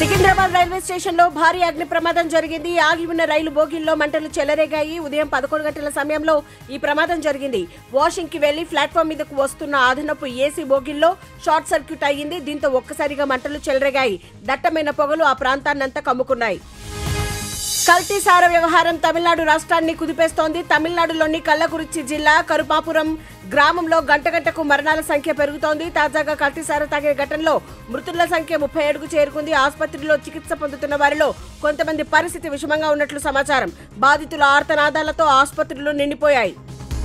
Secunderabad railway station లో భారీ అగ్ని ప్రమాదం జరిగింది ఆగి ఉన్న రైలు బోగిల్లో మంటలు చెలరేగాయి ఉదయం పదకొండు గంటల సమయంలో ఈ ప్రమాదం జరిగింది వాషింగ్ కి వెళ్లి ప్లాట్ఫామ్ మీదకు వస్తున్న అదనపు ఏసీ బోగిల్లో షార్ట్ సర్క్యూట్ అయ్యింది దీంతో ఒక్కసారిగా మంటలు చెలరేగాయి దట్టమైన పొగలు ఆ ప్రాంతాన్నంతా కమ్ముకున్నాయి కల్తీ సార వ్యవహారం తమిళనాడు రాష్ట్రాన్ని కుదిపేస్తోంది తమిళనాడులోని కల్లకురిచి జిల్లా కరుపాపురం గ్రామంలో గంట గంటకు మరణాల సంఖ్య పెరుగుతోంది తాజాగా కల్తీ సార తాగే ఘటనలో మృతుల సంఖ్య ముప్పై ఏడుకు చేరుకుంది ఆసుపత్రిలో చికిత్స పొందుతున్న వారిలో కొంతమంది పరిస్థితి విషమంగా ఉన్నట్లు సమాచారం బాధితుల ఆర్తనాదాలతో ఆసుపత్రులు నిండిపోయాయి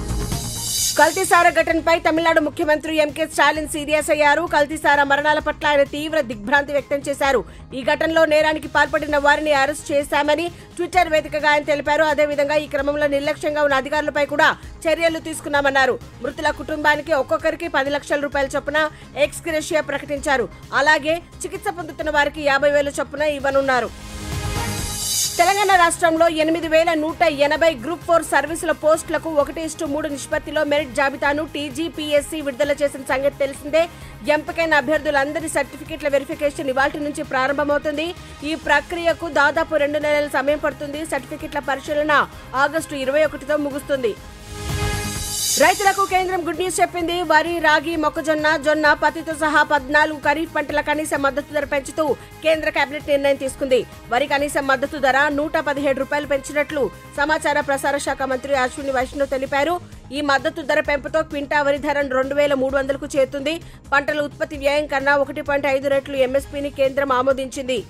కల్తీసార ఘటనపై తమిళనాడు ముఖ్యమంత్రి ఎంకే స్టాలిన్ సీరియస్ అయ్యారు కల్తీసార మరణాల పట్ల ఆయన తీవ్ర దిగ్భ్రాంతి వ్యక్తం చేశారు ఈ ఘటనలో నేరానికి పాల్పడిన వారిని అరెస్ట్ చేశామని ట్విట్టర్ వేదికగా ఆయన తెలిపారు అదేవిధంగా ఈ క్రమంలో నిర్లక్ష్యంగా ఉన్న అధికారులపై కూడా చర్యలు తీసుకున్నామన్నారు మృతుల కుటుంబానికి ఒక్కొక్కరికి పది లక్షల రూపాయల చొప్పున ఎక్స్గ్రేషియా ప్రకటించారు అలాగే చికిత్స పొందుతున్న వారికి యాభై వేల చొప్పున ఇవ్వనున్నారు తెలంగాణ రాష్ట్రంలో ఎనిమిది వేల నూట ఎనభై గ్రూప్ ఫోర్ సర్వీసుల పోస్టులకు ఒకటి ఇష్టు మూడు నిష్పత్తిలో మెరిట్ జాబితాను టీజీపీఎస్సీ విడుదల చేసిన సంగతి తెలిసిందే ఎంపికైన అభ్యర్థులందరి సర్టిఫికెట్ల వెరిఫికేషన్ ఇవాటి నుంచి ప్రారంభమవుతుంది ఈ ప్రక్రియకు దాదాపు రెండు నెలల సమయం పడుతుంది సర్టిఫికెట్ల పరిశీలన ఆగస్టు ఇరవై ఒకటితో ముగుస్తుంది రైతులకు కేంద్రం గుడ్ న్యూస్ చెప్పింది వరి రాగి మొక్కజొన్న జొన్న పత్తితో సహా పద్నాలుగు ఖరీఫ్ పంటల కనీస మద్దతు ధర పెంచుతూ కేంద్ర కేబినెట్ నిర్ణయం తీసుకుంది వరి కనీస మద్దతు ధర నూట పదిహేడు రూపాయలు పెంచినట్లు సమాచార ప్రసార శాఖ మంత్రి అశ్విని వైష్ణవ్ తెలిపారు ఈ మద్దతు ధర పెంపుతో క్వింటా వరి ధర రెండు వేల మూడు వందలకు చేరుతుంది పంటల ఉత్పత్తి వ్యయం కన్నా ఒకటి పాయింట్ ఐదు రెట్లు ఎంఎస్పీని కేంద్రం ఆమోదించింది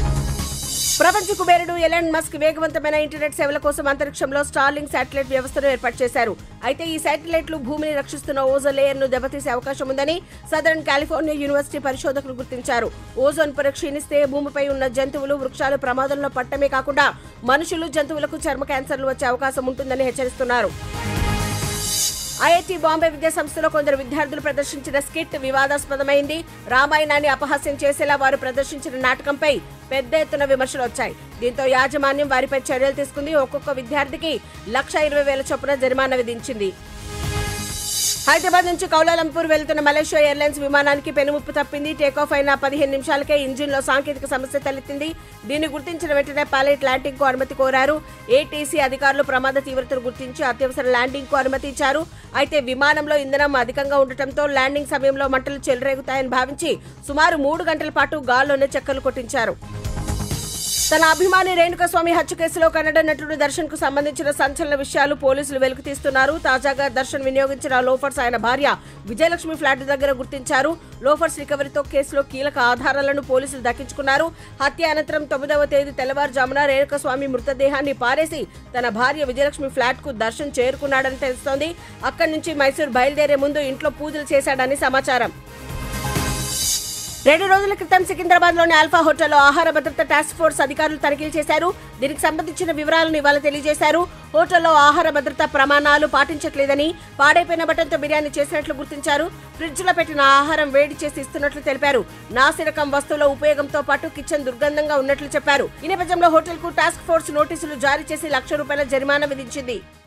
ప్రపంచ కుబేరుడు ఎలన్ మస్క్ వేగవంతమైన ఇంటర్నెట్ సేవల కోసం అంతరిక్షంలో స్టార్లింగ్ శాటిలైట్ వ్యవస్థను ఏర్పాటు చేశారు అయితే ఈ శాటిలైట్లు భూమిని రక్షిస్తున్న ఓజోన్ లేయర్ ను దెబ్బతీసే అవకాశం ఉందని సదరన్ కాలిఫోర్నియా యూనివర్సిటీ పరిశోధకులు గుర్తించారు ఓజోన్ పొర క్షీణిస్తే భూమిపై ఉన్న జంతువులు వృక్షాలు ప్రమాదంలో పట్టమే కాకుండా మనుషులు జంతువులకు చర్మ క్యాన్సర్లు వచ్చే అవకాశం ఉంటుందని హెచ్చరిస్తున్నారు ఐఐటి బాంబే విద్యా సంస్థలో కొందరు విద్యార్థులు ప్రదర్శించిన స్కిట్ వివాదాస్పదమైంది రామాయణాన్ని అపహాస్యం చేసేలా వారు ప్రదర్శించిన నాటకంపై పెద్ద ఎత్తున విమర్శలు వచ్చాయి దీంతో యాజమాన్యం వారిపై చర్యలు తీసుకుంది ఒక్కొక్క విద్యార్థికి లక్ష ఇరవై వేల చొప్పున జరిమానా విధించింది హైదరాబాద్ నుంచి కౌలాలంపూర్ వెళ్తున్న మలేషియా ఎయిర్లైన్స్ విమానానికి పెనుముప్పు తప్పింది టేకాఫ్ అయిన పదిహేను నిమిషాలకే ఇంజిన్ లో సాంకేతిక సమస్య తలెత్తింది దీన్ని గుర్తించిన వెంటనే పైలట్ ల్యాండింగ్ కు అనుమతి కోరారు ఏటీసీ అధికారులు ప్రమాద తీవ్రతను గుర్తించి అత్యవసర ల్యాండింగ్ కు అనుమతి ఇచ్చారు అయితే విమానంలో ఇంధనం అధికంగా ఉండటంతో ల్యాండింగ్ సమయంలో మంటలు చెలరేగుతాయని భావించి సుమారు మూడు గంటల పాటు గాల్లోనే చెక్కలు కొట్టించారు తన అభిమాని రేణుకస్వామి హత్య కేసులో కన్నడ నటుడు దర్శన్ కు సంబంధించిన సంచలన విషయాలు పోలీసులు వెలుగు తీస్తున్నారు తాజాగా దర్శన్ వినియోగించిన లోఫర్స్ ఆయన భార్య విజయలక్ష్మి ఫ్లాట్ దగ్గర గుర్తించారు లోఫర్స్ రికవరీతో కేసులో కీలక ఆధారాలను పోలీసులు దక్కించుకున్నారు హత్య అనంతరం తొమ్మిదవ తేదీ తెల్లవారుజామున రేణుకస్వామి మృతదేహాన్ని పారేసి తన భార్య విజయలక్ష్మి ఫ్లాట్ కు దర్శన్ చేరుకున్నాడని తెలుస్తోంది అక్కడి నుంచి మైసూర్ బయలుదేరే ముందు ఇంట్లో పూజలు చేశాడని సమాచారం రెండు రోజుల క్రితం సికింద్రాబాద్ లోని ఆల్ఫా హోటల్లో ఆహార భద్రత టాస్క్ ఫోర్స్ అధికారులు తనిఖీలు చేశారు దీనికి సంబంధించిన వివరాలను ఇవాళ తెలియజేశారు హోటల్లో ఆహార భద్రత ప్రమాణాలు పాటించట్లేదని పాడైపోయిన బటన్తో బిర్యానీ చేసినట్లు గుర్తించారు ఫ్రిడ్జ్ లో పెట్టిన ఆహారం వేడి చేసి ఇస్తున్నట్లు తెలిపారు నాసిరకం వస్తువుల ఉపయోగంతో పాటు కిచెన్ దుర్గంధంగా ఉన్నట్లు చెప్పారు ఈ నేపథ్యంలో హోటల్ కు టాస్క్ ఫోర్స్ నోటీసులు జారీ చేసి లక్ష రూపాయల జరిమానా విధించింది